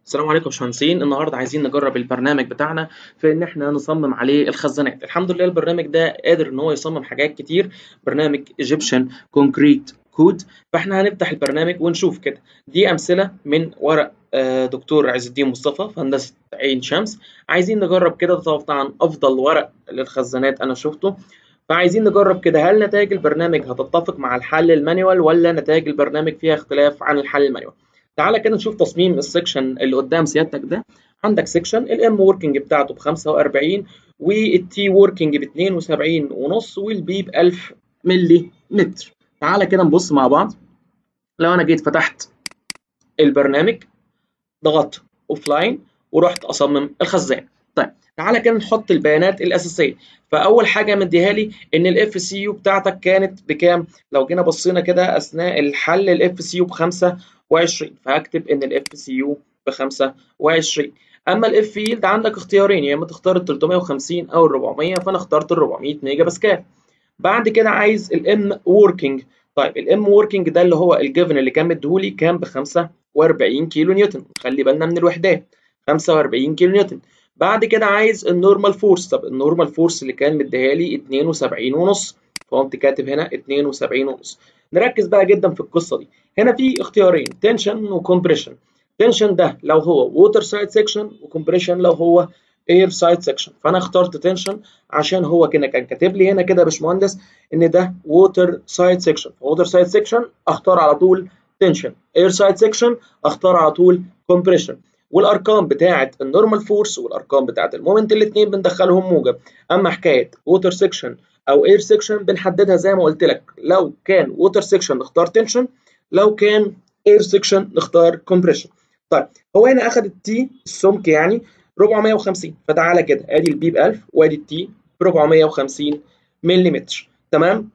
السلام عليكم يا باشمهندسين النهارده عايزين نجرب البرنامج بتاعنا في ان احنا نصمم عليه الخزانات الحمد لله البرنامج ده قادر ان هو يصمم حاجات كتير برنامج ايجيبشن كونكريت كود فاحنا هنفتح البرنامج ونشوف كده دي امثله من ورق آه، دكتور عز الدين مصطفى في هندسه عين شمس عايزين نجرب كده ده طبعا افضل ورق للخزانات انا شفته فعايزين نجرب كده هل نتائج البرنامج هتتفق مع الحل المانيوال ولا نتائج البرنامج فيها اختلاف عن الحل المانيوال تعالى كده نشوف تصميم السكشن اللي قدام سيادتك ده عندك سكشن الام وركينج بتاعته ب 45 والتي وركينج ب 72 ونص والبي ب 1000 ملي متر تعالى كده نبص مع بعض لو انا جيت فتحت البرنامج ضغطت اوف لاين ورحت اصمم الخزان طيب تعالى كده نحط البيانات الاساسيه فاول حاجه مديها لي ان الاف سي يو بتاعتك كانت بكام لو جينا بصينا كده اثناء الحل الاف سي يو ب 25 فهكتب ان الاف سي يو ب 25 اما الاف فيلد عندك اختيارين يا اما تختار ال 350 او ال 400 فانا اخترت ال 400 ميجا باسكال بعد كده عايز الام وركينج طيب الام وركينج ده اللي هو الجيفن اللي كان مديهولي كان ب 45 كيلو نيوتن خلي بالنا من الوحدات 45 كيلو نيوتن بعد كده عايز النورمال فورس طب النورمال فورس اللي كان مديها لي 72 ونص فقمت كاتب هنا 72 ونص نركز بقى جدا في القصه دي هنا في اختيارين تنشن وكمبريشن تنشن ده لو هو ووتر سايد سيكشن وكمبريشن لو هو اير سايد سيكشن فانا اخترت تنشن عشان هو كده كان كاتب لي هنا كده يا باشمهندس ان ده ووتر سايد سيكشن ووتر سايد سيكشن اختار على طول تنشن اير سايد سيكشن اختار على طول كومبريشن والارقام بتاعه النورمال فورس والارقام بتاعه المومنت الاثنين بندخلهم موجب اما حكايه ووتر سيكشن او اير سيكشن بنحددها زي ما قلت لك لو كان ووتر سيكشن نختار تنشن لو كان اير سيكشن نختار كومبريشن طيب هو هنا اخذ التي السمك يعني 450 فتعالى كده ادي البي ب 1000 وادي التي ب 450 ملم تمام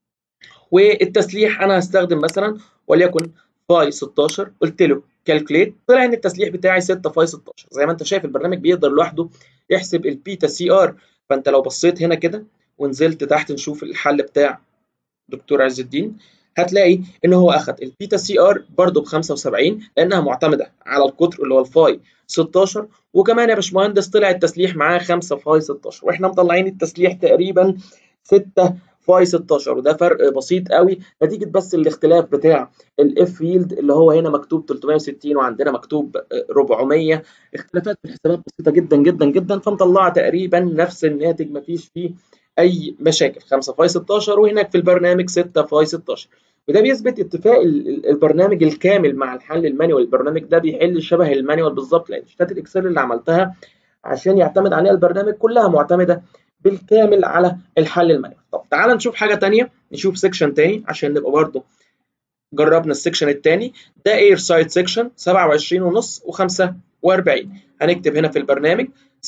والتسليح انا هستخدم مثلا وليكن فاي 16 قلت له كالكوليت طلع ان التسليح بتاعي 6 فاي 16 زي ما انت شايف البرنامج بيقدر لوحده يحسب البيتا سي ار فانت لو بصيت هنا كده ونزلت تحت نشوف الحل بتاع دكتور عز الدين هتلاقي ان هو اخذ البيتا سي ار برضه ب 75 لانها معتمده على القطر اللي هو الفاي 16 وكمان يا باشمهندس طلع التسليح معاه 5 فاي 16 واحنا مطلعين التسليح تقريبا 6 فاي 16 وده فرق بسيط قوي نتيجه بس الاختلاف بتاع الاف فيلد اللي هو هنا مكتوب 360 وعندنا مكتوب 400 اختلافات في الحسابات بسيطه جدا جدا جدا فمطلعه تقريبا نفس الناتج مفيش فيه اي مشاكل 5 فاي 16 وهناك في البرنامج 6 فاي 16 وده بيثبت اتفاق البرنامج الكامل مع الحل المانيوال البرنامج ده بيحل شبه المانيوال بالظبط لان شتات الاكسل اللي عملتها عشان يعتمد عليها البرنامج كلها معتمده بالكامل على الحل المانيوال طب تعال نشوف حاجه ثانيه نشوف سيكشن ثاني عشان نبقى برضه جربنا السيكشن الثاني ده اير سايد سيكشن 27 ونص و45 هنكتب هنا في البرنامج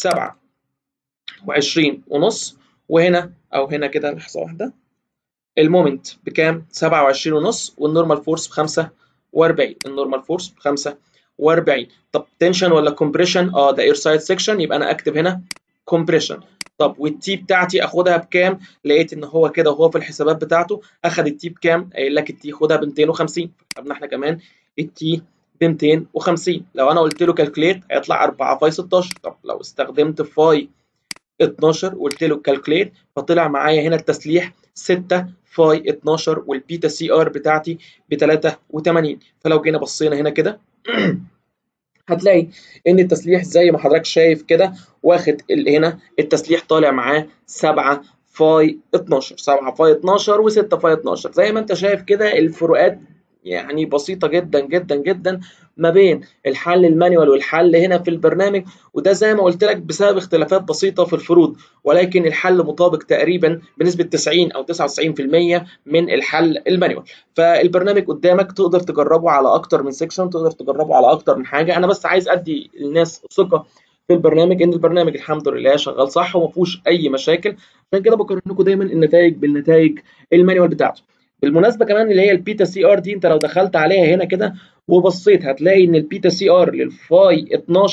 27 ونص وهنا او هنا كده لحظه واحده المومنت بكام 27 ونص والنورمال فورس ب 45 النورمال فورس ب 45 طب تنشن ولا كومبريشن اه ده اير سايد سيكشن يبقى انا اكتب هنا كومبريشن طب والتي بتاعتي اخدها بكام لقيت ان هو كده وهو في الحسابات بتاعته اخد التي بكام قايل لك التي خدها ب 250 خدنا احنا كمان التي ب 250 لو انا قلت له كالكوليت هيطلع 4 فاي 16 طب لو استخدمت فاي 12 وقلت له كالكوليت فطلع معايا هنا التسليح 6 فاي 12 والبيتا سي ار بتاعتي ب 83 فلو جينا بصينا هنا كده هتلاقي ان التسليح زي ما حضرتك شايف كده واخد هنا التسليح طالع معاه 7 فاي 12 7 فاي 12 و6 فاي 12 زي ما انت شايف كده الفروقات يعني بسيطه جدا جدا جدا ما بين الحل المانيوال والحل هنا في البرنامج وده زي ما قلت لك بسبب اختلافات بسيطه في الفروض ولكن الحل مطابق تقريبا بنسبه 90 او 99% من الحل المانيوال فالبرنامج قدامك تقدر تجربه على اكتر من سيكشن تقدر تجربه على اكتر من حاجه انا بس عايز ادي الناس ثقه في البرنامج ان البرنامج الحمد لله شغال صح وما فيهوش اي مشاكل عشان كده بقارن لكم دايما النتائج بالنتائج المانيوال بتاعته بالمناسبه كمان اللي هي البيتا سي ار دي انت لو دخلت عليها هنا كده وبصيت هتلاقي ان البيتا سي ار للفاي 12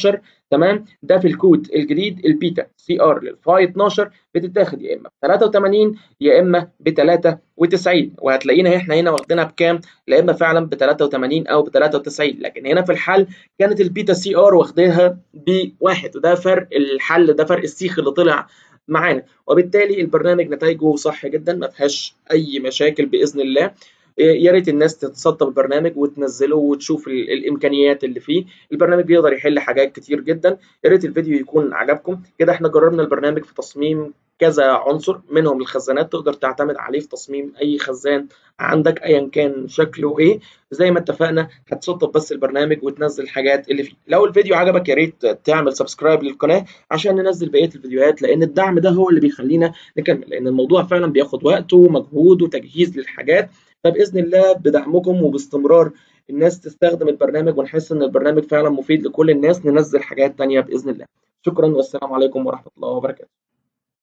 تمام ده في الكود الجديد البيتا سي ار للفاي 12 بتتاخد يا اما ب 83 يا اما ب 93 وهتلاقينا احنا هنا واخدينها بكام؟ لا اما فعلا ب 83 او ب 93 لكن هنا في الحل كانت البيتا سي ار واخداها بواحد وده فرق الحل ده فرق السيخ اللي طلع معانا وبالتالي البرنامج نتائجه صح جدا ما فيهاش اي مشاكل باذن الله يا ريت الناس تتسطب البرنامج وتنزله وتشوف الامكانيات اللي فيه البرنامج بيقدر يحل حاجات كتير جدا يا ريت الفيديو يكون عجبكم كده احنا جربنا البرنامج في تصميم كذا عنصر منهم الخزانات تقدر تعتمد عليه في تصميم اي خزان عندك ايا كان شكله ايه زي ما اتفقنا هتسطب بس البرنامج وتنزل الحاجات اللي فيه لو الفيديو عجبك يا ريت تعمل سبسكرايب للقناه عشان ننزل بقيه الفيديوهات لان الدعم ده هو اللي بيخلينا نكمل لان الموضوع فعلا بياخد وقت ومجهود وتجهيز للحاجات فباذن الله بدعمكم وباستمرار الناس تستخدم البرنامج ونحس ان البرنامج فعلا مفيد لكل الناس ننزل حاجات تانية باذن الله شكرا والسلام عليكم ورحمه الله وبركاته